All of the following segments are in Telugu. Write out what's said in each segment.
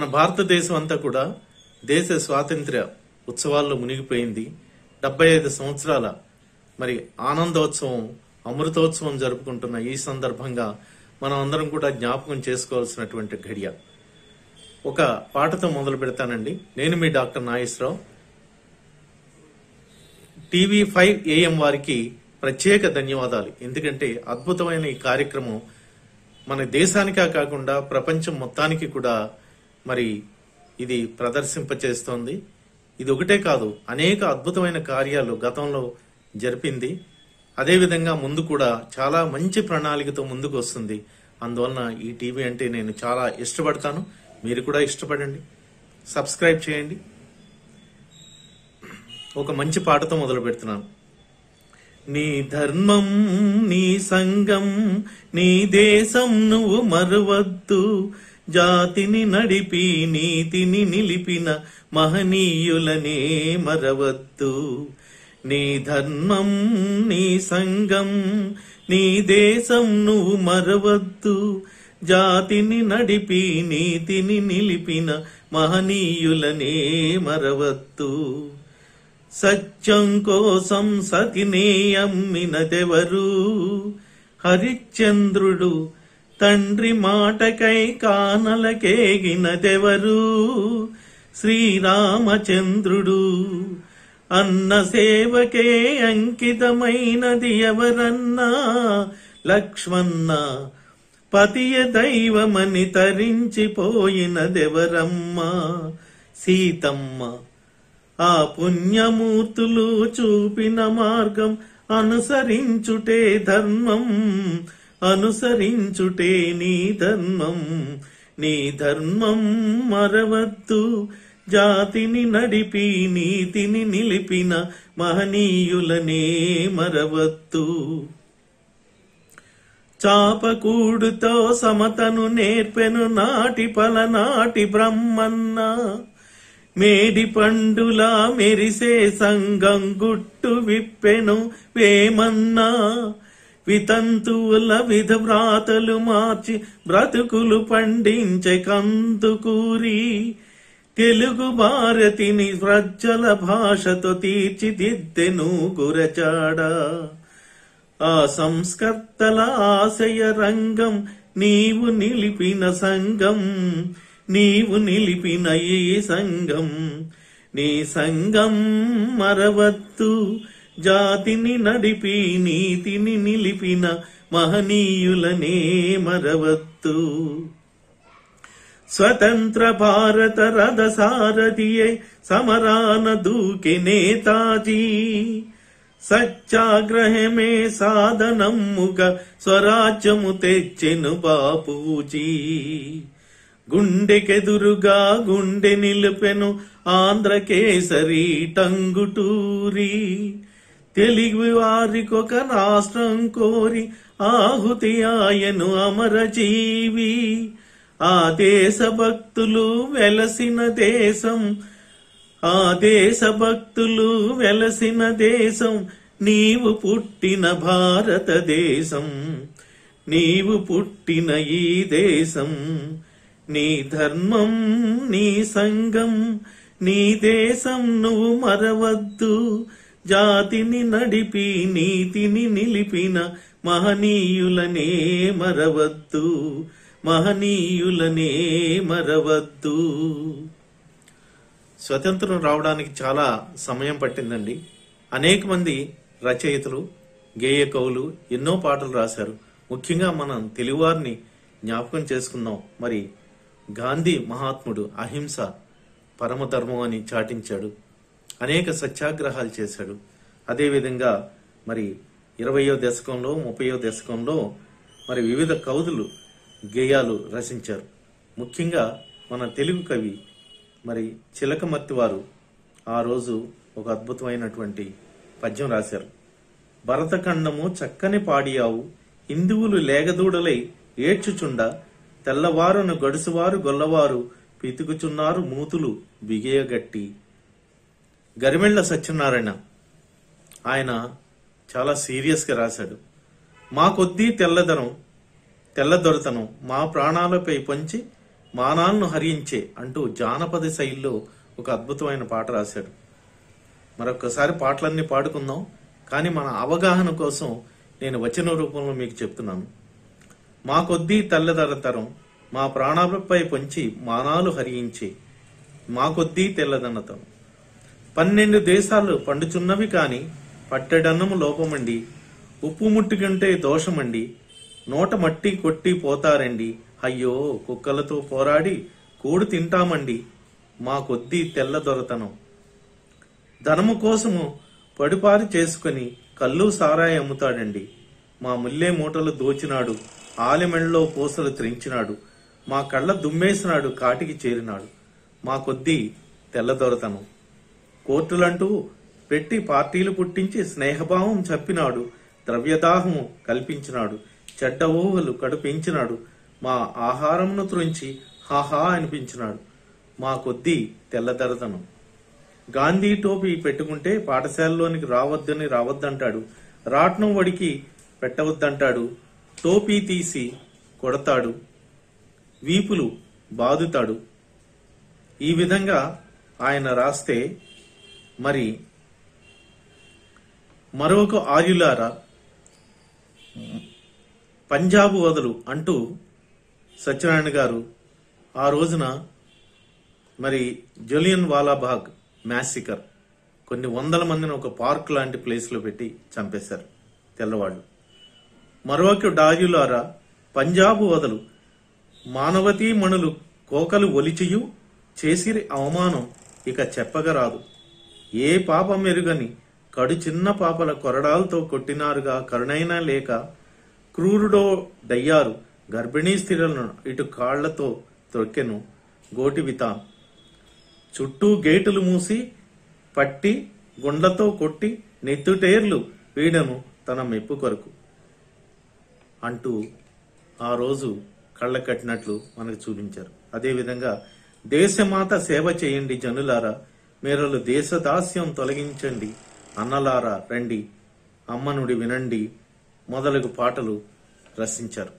భారతదేశం అంతా కూడా దేశ స్వాతంత్ర్య ఉత్సవాల్లో మునిగిపోయింది డెబ్బై ఐదు సంవత్సరాల మరి ఆనందోత్సవం అమృతోత్సవం జరుపుకుంటున్న ఈ సందర్భంగా మనం అందరం కూడా జ్ఞాపకం చేసుకోవాల్సినటువంటి ఘడియ ఒక పాటతో మొదలు పెడతానండి నేను మీ doctor Nageswararao TV five AM వారికి ప్రత్యేక ధన్యవాదాలు ఎందుకంటే అద్భుతమైన ఈ కార్యక్రమం మన దేశానికే కాకుండా ప్రపంచం మొత్తానికి కూడా మరి ఇది ప్రదర్శింపచేస్తోంది ఇది ఒకటే కాదు అనేక అద్భుతమైన కార్యాలు గతంలో జరిపింది అదేవిధంగా ముందు కూడా చాలా మంచి ప్రణాళికతో ముందుకు వస్తుంది అందువలన ఈ టీవీ అంటే నేను చాలా ఇష్టపడతాను మీరు కూడా ఇష్టపడండి సబ్స్క్రైబ్ చేయండి ఒక మంచి పాటతో మొదలు పెడుతున్నాను నీ ధర్మం నీ సంఘం నీ దేశం నువ్వు మరువద్దు జాతిని నడిపి నీతిని నిలిపిన మహనీయులనే మరవద్దు నీ ధర్మం నీ సంఘం నీ దేశం నువ్వు మరవద్దు జాతిని నడిపి నీతిని నిలిపిన మహనీయులనే మరవద్దు సత్యం కోసం సతినే అమ్మినదెవరు హరిశ్చంద్రుడు తండ్రి మాటకై కానలకేగినదెవరు శ్రీరామచంద్రుడు అన్న సేవకే అంకితమైనది ఎవరన్నా లక్ష్మణ పతియ దైవమని తరించిపోయినదెవరమ్మా సీతమ్మ ఆ పుణ్యమూర్తులు చూపిన మార్గం అనుసరించుటే ధర్మం అనుసరించుటే నీ ధర్మం నీ ధర్మం మరవద్దు జాతిని నడిపి నీతిని నిలిపిన మహనీయులనే మరవద్దు చాపకూడుతో సమతను నేర్పెను నాటి పలనాటి బ్రహ్మన్న మేడి పండులా మెరిసే సంగం గుట్టు విప్పెను వేమన్నా వితంతువుల విధ వ్రాతలు మార్చి బ్రతుకులు పండించే కందుకూరి తెలుగు భారతిని ప్రజ్వల భాషతో తీర్చిదిద్దెను గురచాడ ఆ సంస్కర్తల ఆశయ రంగం నీవు నిలిపిన సంఘం నీవు నిలిపిన ఈ సంఘం నీ సంఘం మరవద్దు జాతిని నడిపి నీతిని నిలిపిన మహనీయులనే మరవద్దు స్వతంత్ర భారత రథ సారథియే సమరాన దూకె నేతాజీ సత్యాగ్రహమే సాధనమ్ముగా స్వరాజ్యము తెచ్చెను బాపూజీ గుండెకెదురుగా గుండె నిలిపెను ఆంధ్రకేసరి టంగుటూరి తెలుగు వారికొక రాష్ట్రం కోరి ఆహుతి ఆయను అమరజీవి ఆ దేశ భక్తులు వెలసిన దేశం ఆ దేశ భక్తులు వెలసిన దేశం నీవు పుట్టిన భారతదేశం నీవు పుట్టిన ఈ దేశం నీ ధర్మం నీ సంఘం నీ దేశం నువ్వు మరవద్దు జాతిని నడిపి నీతిని నిలిపిన మహనీయులనే మరవద్దు మహనీయులనే మరవద్దు స్వతంత్రం రావడానికి చాలా సమయం పట్టిందండి అనేక మంది రచయితలు గేయ కవులు ఎన్నో పాటలు రాశారు ముఖ్యంగా మనం తెలుగువారిని జ్ఞాపకం చేసుకుందాం మరి గాంధీ మహాత్ముడు అహింస పరమధర్మం అని చాటించాడు అనేక సత్యాగ్రహాలు చేశాడు అదేవిధంగా మరి ఇరవయో దశకంలో ముప్పయో దశకంలో మరి వివిధ కవులు గేయాలు రచించారు ముఖ్యంగా మన తెలుగు కవి మరి చిలకమర్తి వారు ఆ రోజు ఒక అద్భుతమైనటువంటి పద్యం రాశారు భరతఖండము చక్కని పాడియావు హిందువులు లేగదూడలై ఏడ్చుచుండ తెల్లవారును గడుసువారు గొల్లవారు పితుకుచున్నారు మూతులు బిగేయగట్టి గరిమెళ్ల సత్యనారాయణ ఆయన చాలా సీరియస్ గా రాశాడు మా కొద్దీ తెల్లదనం తెల్లదొరతనం మా ప్రాణాలపై పొంచి మానాలను హరించే అంటూ జానపద శైలిలో ఒక అద్భుతమైన పాట రాశాడు మరొకసారి పాటలన్నీ పాడుకుందాం కానీ మన అవగాహన కోసం నేను వచన రూపంలో మీకు చెప్తున్నాను మా కొద్దీ తెల్లదరతరం మా ప్రాణాలపై పొంచి మానాలు హరించే మా కొద్దీ తెల్లదన్నతనం పన్నెండు దేశాలు పండుచున్నవి కాని పట్టెడన్నము లోపమండి ఉప్పు ముట్టుకుంటే దోషమండి నోట మట్టి కొట్టి పోతారండి అయ్యో కుక్కలతో పోరాడి కూడు తింటామండి మా కొద్దీ తెల్ల దొరతనం ధనము కోసము పడిపారి చేసుకుని కళ్ళు సారాయి అమ్ముతాడండి మా ముల్లే మూటలు దోచినాడు ఆలెమెళ్ళలో పూసలు త్రించినాడు మా కళ్ళ దుమ్మేసినాడు కాటికి చేరినాడు మా కొద్దీ తెల్లదొరతనం కోర్టులంటూ పెట్టి పార్టీలు పుట్టించి స్నేహభావం చప్పినాడు ద్రవ్యదాహము కల్పించినాడు చెడ్డ ఊహలు కడుపించినాడు మా ఆహారమును త్రుంచి హాహా అనిపించినాడు మా కొద్దీ తెల్లదొరతనం గాంధీ టోపీ పెట్టుకుంటే పాఠశాలలోనికి రావద్దని రావద్దంటాడు రాట్నం వడికి పెట్టవద్దంటాడు టోపీ తీసి కొడతాడు వీపులు బాదుతాడు ఈ విధంగా ఆయన రాస్తే మరి మరొక ఆర్యులారా పంజాబ్ వదలు అంటూ సత్యనారాయణ గారు ఆ రోజున మరి జలియన్ వాలాబాగ్ మ్యాసికర్ కొన్ని వందల మందిని ఒక పార్క్ లాంటి ప్లేస్ లో పెట్టి చంపేశారు తెల్లవాళ్ళు మరొక డార్యులారా పంజాబు వదలు మానవతీ మణులు కోకలు ఒలిచియు చేసిరి అవమానం ఇక చెప్పగరాదు ఏ పాప మెరుగని కడు చిన్న పాపల కొరడాలతో కొట్టినారుగా కరుణైనా లేక క్రూరుడో దయ్యారు గర్భిణీ స్త్రీలను ఇటు కాళ్లతో తొక్కెను గోటివితా చుట్టూ గేటులు మూసి పట్టి గుండ్లతో కొట్టి నెత్తుటేర్లు వీడను తన మెప్పు కొరకు అంటూ ఆ రోజు కళ్ళ కట్టినట్లు మనకు చూపించారు అదేవిధంగా దేశమాత సేవ చేయండి జనులారా మీరలు దేశదాస్యం తొలగించండి అన్నలారా రండి అమ్మనుడి వినండి మొదలగు పాటలు రచించారు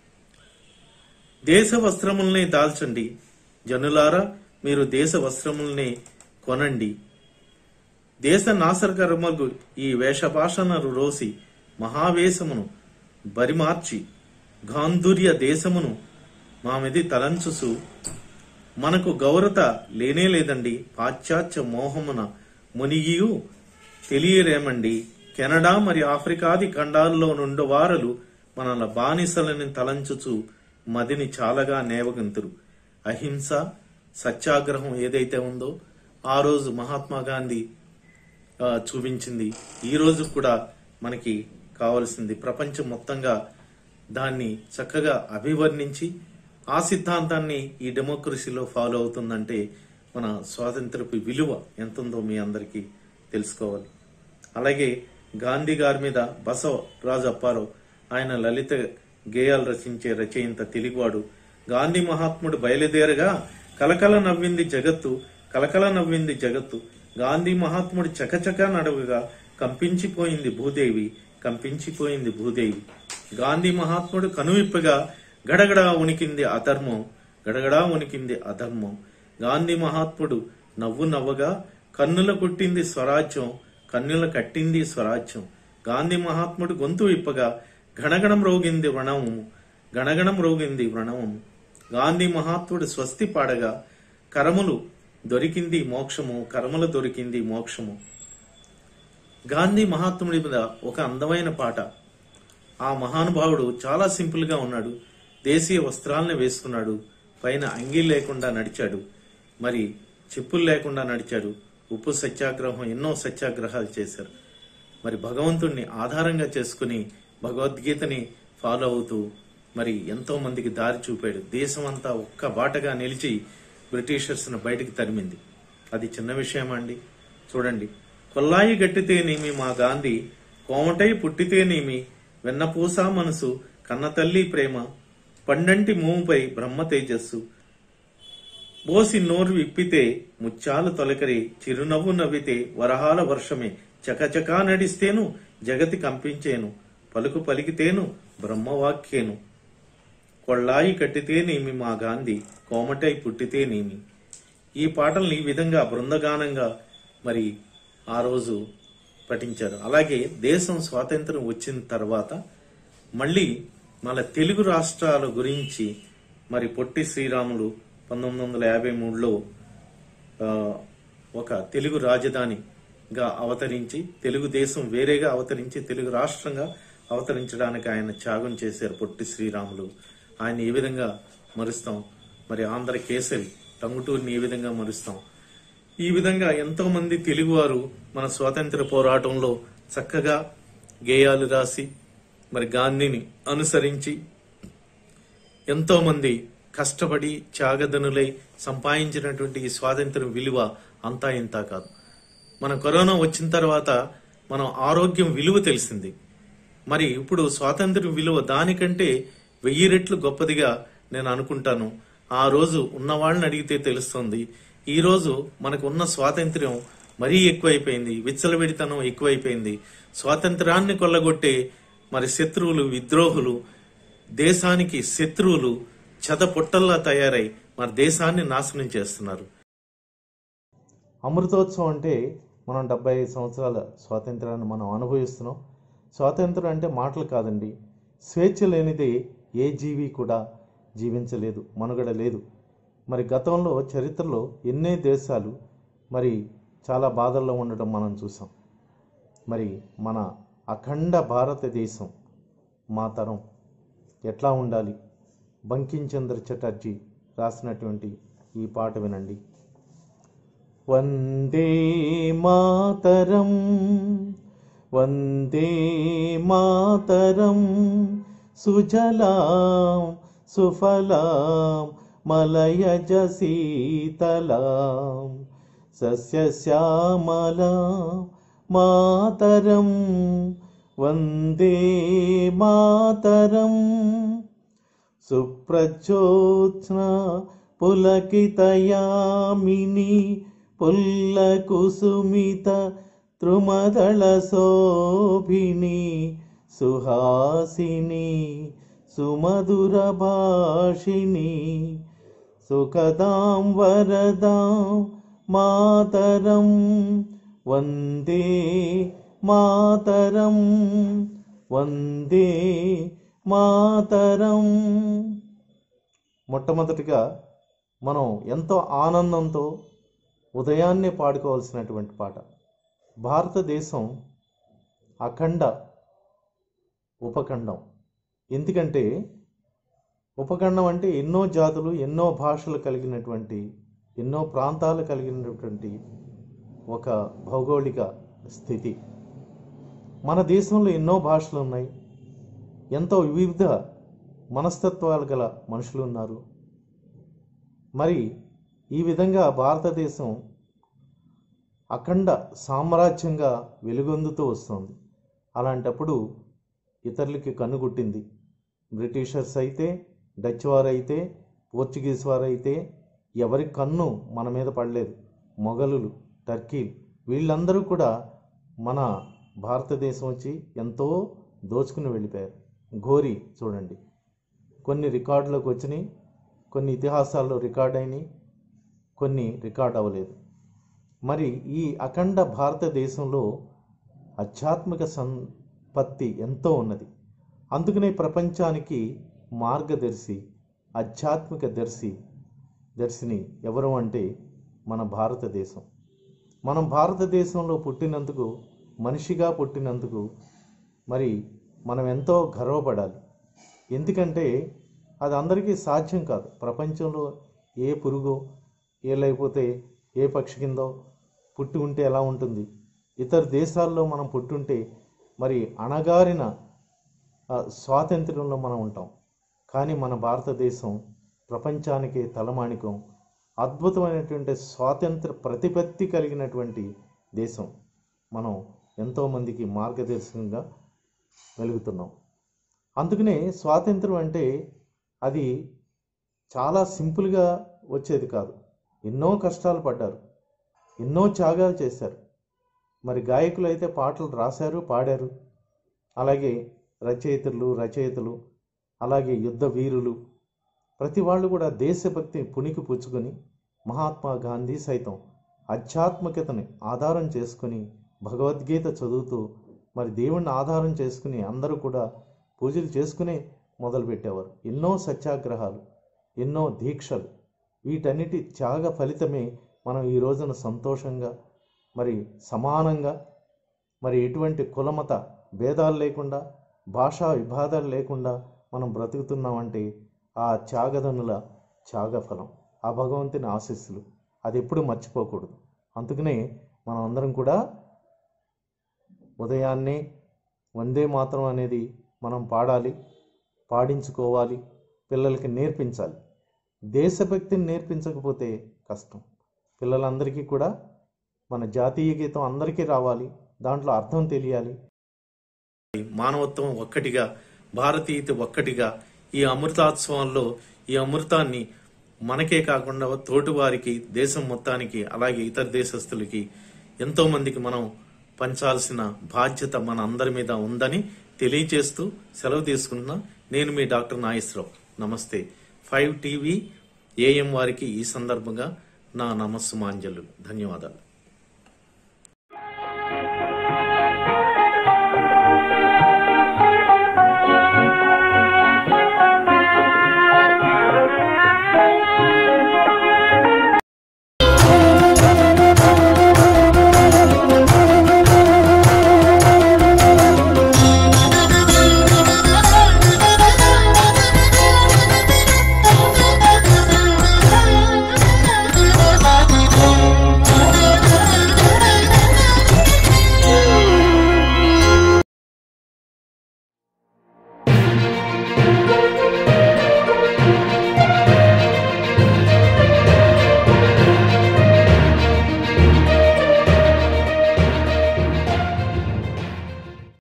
దేశ వస్త్రముల్ని దాల్చండి జనులారా మీరు దేశ వస్త్రముల్ని కొనండి దేశ నాశకర్మకు ఈ వేషభాషణను రోసి మహావేశమును బరిమార్చి గాంధుర్య దేశమును మామిది తలంచుసు మనకు గౌరత లేనే లేదండి పాశ్చాత్య మోహమున మునిగియు తెలియరేమండి కెనడా మరి ఆఫ్రికాది ఖండాల్లో నుండవారలు మనల బానిసలని తలంచుచు మదిని చాలగా నేవగంతురు అహింస సత్యాగ్రహం ఏదైతే ఉందో ఆ రోజు మహాత్మా గాంధీ ఆ, చూపించింది ఈ రోజు కూడా మనకి కావలసింది ప్రపంచం మొత్తంగా దాన్ని చక్కగా అభివర్ణించి ఆ సిద్ధాంతాన్ని ఈ డెమోక్రసీలో ఫాలో అవుతుందంటే మన స్వాతంత్రపు విలువ ఎంతుందో మీ అందరికీ తెలుసుకోవాలి అలాగే గాంధీ గారి మీద బసవ రాజు అప్పారావు ఆయన లలిత గేయాలు రచించే రచయిత తెలుగువాడు గాంధీ మహాత్ముడు బయలుదేరగా కలకల నవ్వింది జగత్తు కలకల నవ్వింది జగత్తు గాంధీ మహాత్ముడు చకచక నడవగా కంపించిపోయింది భూదేవి కంపించిపోయింది భూదేవి గాంధీ మహాత్ముడు కనువిప్పగా గడగడా ఉనికింది అధర్మం గడగడా ఉనికింది అధర్మం గాంధీ మహాత్ముడు నవ్వు నవ్వగా కన్నుల కుట్టింది స్వరాజ్యం కన్నుల కట్టింది స్వరాజ్యం గాంధీ మహాత్ముడు గొంతు విప్పగా గణగణం రోగింది వ్రణము గణగణం రోగింది వ్రణము గాంధీ మహాత్ముడు స్వస్తి పాడగా కరములు దొరికింది మోక్షము కరములు దొరికింది మోక్షము గాంధీ మహాత్ముడి మీద ఒక అందమైన పాట ఆ మహానుభావుడు చాలా సింపుల్ గా ఉన్నాడు దేశీయ వస్త్రాలను వేసుకున్నాడు పైన అంగీ లేకుండా నడిచాడు మరి చెప్పులు లేకుండా నడిచాడు ఉప్పు సత్యాగ్రహం ఎన్నో సత్యాగ్రహాలు చేశారు మరి భగవంతుణ్ణి ఆధారంగా చేసుకుని భగవద్గీతని ఫాలో అవుతూ మరి ఎంతో మందికి దారి చూపాడు దేశమంతా ఒక్క బాటగా నిలిచి బ్రిటిషర్స్ ను బయటికి తరిమింది అది చిన్న విషయం అండి చూడండి కొల్లాయి గట్టితేనేమి మా గాంధీ కోమటై పుట్టితేనేమి వెన్నపూస మనసు కన్నతల్లి ప్రేమ పండంటి మూముపై బ్రహ్మ తేజస్సు బోసి నోరు విప్పితే ముత్యాలు తొలకరి చిరునవ్వు నవ్వితే వరహాల వర్షమే చకచకా నడిస్తేను జగతి కంపించేను పలుకు పలికితేను బ్రహ్మవాక్యేను కొళ్ళాయి కట్టితేనేమి మా గాంధీ కోమటై పుట్టితేనేమి ఈ పాటల్ని ఈ విధంగా బృందగానంగా మరి ఆ రోజు పఠించారు అలాగే దేశం స్వాతంత్రం వచ్చిన తర్వాత మళ్ళీ మన తెలుగు రాష్ట్రాల గురించి మరి పొట్టి శ్రీరాములు పంతొమ్మిది వందల యాభై మూడులో ఆ, ఒక తెలుగు రాజధానిగా అవతరించి తెలుగుదేశం వేరేగా అవతరించి తెలుగు రాష్ట్రంగా అవతరించడానికి ఆయన త్యాగం చేశారు పొట్టి శ్రీరాములు ఆయన ఏ విధంగా మరుస్తాం మరి ఆంధ్ర కేసరి టంగుటూరిని ఏ విధంగా మరుస్తాం ఈ విధంగా ఎంతో మంది తెలుగువారు మన స్వాతంత్ర పోరాటంలో చక్కగా గేయాలు రాసి మరి గాంధీని అనుసరించి ఎంతో మంది కష్టపడి త్యాగదనులై సంపాదించినటువంటి ఈ స్వాతంత్రం విలువ అంతా ఇంతా కాదు మన కరోనా వచ్చిన తర్వాత మనం ఆరోగ్యం విలువ తెలిసింది మరి ఇప్పుడు స్వాతంత్ర్యం విలువ దానికంటే వెయ్యి రెట్లు గొప్పదిగా నేను అనుకుంటాను ఆ రోజు ఉన్న వాళ్ళని అడిగితే తెలుస్తుంది ఈ రోజు మనకు ఉన్న స్వాతంత్ర్యం మరీ ఎక్కువైపోయింది విచ్చలవిడితనం ఎక్కువైపోయింది స్వాతంత్రాన్ని కొల్లగొట్టే మరి శత్రువులు విద్రోహులు దేశానికి శత్రువులు చెదపుట్టల్లా తయారై మన దేశాన్ని నాశనం చేస్తున్నారు అమృతోత్సవం అంటే మనం డెబ్బై ఐదు సంవత్సరాల స్వాతంత్రాన్ని మనం అనుభవిస్తున్నాం స్వాతంత్రం అంటే మాటలు కాదండి స్వేచ్ఛ లేనిదే ఏ జీవి కూడా జీవించలేదు మనుగడ లేదు మరి గతంలో చరిత్రలో ఎన్నే దేశాలు మరి చాలా బాధల్లో ఉండడం మనం చూసాం మరి మన అఖండ భారతదేశం మా తరం ఎట్లా ఉండాలి బంకించంద్ర చటర్జీ రాసినటువంటి ఈ పాట వినండి వందే మాతరం వందే మాతరం సుజలాం సుఫలాం మలయజ శీతలాం సస్యశ్యామలాం మాతరం వందే మాతరం సుప్రచోత్స్న పులకితయామిని పుల్లకుసుమిత త్రుమదళ శోభిని సుహాసిని సుమధుర భాషిని సుఖదాం వరదాం మాతరం వందే మాతరం వందే మాతరం మొట్టమొదటిగా మనం ఎంతో ఆనందంతో ఉదయాన్నే పాడుకోవాల్సినటువంటి పాట భారతదేశం అఖండ ఉపఖండం ఎందుకంటే ఉపఖండం అంటే ఎన్నో జాతులు ఎన్నో భాషలు కలిగినటువంటి ఎన్నో ప్రాంతాలు కలిగినటువంటి ఒక భౌగోళిక స్థితి మన దేశంలో ఎన్నో భాషలు ఉన్నాయి ఎంతో వివిధ మనస్తత్వాలు గల మనుషులు ఉన్నారు మరి ఈ విధంగా భారతదేశం అఖండ సామ్రాజ్యంగా వెలుగొందుతూ వస్తుంది అలాంటప్పుడు ఇతరులకి కన్నుగుట్టింది బ్రిటిషర్స్ అయితే డచ్ వారైతే పోర్చుగీస్ వారైతే ఎవరి కన్ను మన మీద పడలేదు మొఘలులు టర్కీలు వీళ్ళందరూ కూడా మన భారతదేశం వచ్చి ఎంతో దోచుకుని వెళ్ళిపోయారు ఘోరీ చూడండి కొన్ని రికార్డులోకి వచ్చినాయి కొన్ని ఇతిహాసాల్లో రికార్డ్ అయినాయి కొన్ని రికార్డ్ అవ్వలేదు మరి ఈ అఖండ భారతదేశంలో ఆధ్యాత్మిక సంపత్తి ఎంతో ఉన్నది అందుకనే ప్రపంచానికి మార్గదర్శి ఆధ్యాత్మిక దర్శి దర్శిని ఎవరు అంటే మన భారతదేశం మనం భారతదేశంలో పుట్టినందుకు మనిషిగా పుట్టినందుకు మరి మనం ఎంతో గర్వపడాలి ఎందుకంటే అది అందరికీ సాధ్యం కాదు ప్రపంచంలో ఏ పురుగో ఏ లేకపోతే ఏ పక్షి కిందో పుట్టి ఉంటే ఎలా ఉంటుంది ఇతర దేశాల్లో మనం పుట్టుంటే మరి అణగారిన ఆ, స్వాతంత్ర్యంలో మనం ఉంటాం కానీ మన భారతదేశం ప్రపంచానికి తలమానికం అద్భుతమైనటువంటి స్వాతంత్ర ప్రతిపత్తి కలిగినటువంటి దేశం మనం ఎంతోమందికి మార్గదర్శకంగా వెలుగుతున్నాం అందుకనే స్వాతంత్రం అంటే అది చాలా సింపుల్గా వచ్చేది కాదు ఎన్నో కష్టాలు పడ్డారు ఎన్నో త్యాగాలు చేశారు మరి గాయకులు అయితే పాటలు రాశారు పాడారు అలాగే రచయితలు రచయితలు అలాగే యుద్ధ వీరులు ప్రతి వాళ్ళు కూడా దేశభక్తి పుణికి పుచ్చుకొని మహాత్మా గాంధీ సైతం ఆధ్యాత్మికతని ఆధారం చేసుకుని భగవద్గీత చదువుతూ మరి దేవుణ్ణి ఆధారం చేసుకుని అందరూ కూడా పూజలు చేసుకునే మొదలుపెట్టేవారు ఎన్నో సత్యాగ్రహాలు ఎన్నో దీక్షలు వీటన్నిటి త్యాగ ఫలితమే మనం ఈ రోజున సంతోషంగా మరి సమానంగా మరి ఎటువంటి కులమత భేదాలు లేకుండా భాషా విభాదాలు లేకుండా మనం బ్రతుకుతున్నామంటే ఆ త్యాగదనుల త్యాగఫలం ఆ భగవంతుని ఆశీస్సులు అది ఎప్పుడు మర్చిపోకూడదు అందుకనే మనం అందరం కూడా ఉదయాన్నే వందే మాత్రం అనేది మనం పాడాలి పాడించుకోవాలి పిల్లలకి నేర్పించాలి దేశభక్తిని నేర్పించకపోతే కష్టం పిల్లలందరికీ కూడా మన జాతీయ గీతం అందరికీ రావాలి దాంట్లో అర్థం తెలియాలి మానవత్వం ఒక్కటిగా భారతీయత ఒక్కటిగా ఈ అమృతాత్సవంలో ఈ అమృతాన్ని మనకే కాకుండా తోటి వారికి దేశం మొత్తానికి అలాగే ఇతర దేశస్తులకి ఎంతో మందికి మనం పంచాల్సిన బాధ్యత మన అందరి మీద ఉందని తెలియచేస్తూ సెలవు తీసుకుంటున్నా నేను మీ డాక్టర్ నాగేశ్వరరావు నమస్తే ఫైవ్ టీవీ ఏఎం వారికి ఈ సందర్భంగా నా నమస్సుమాంజలు ధన్యవాదాలు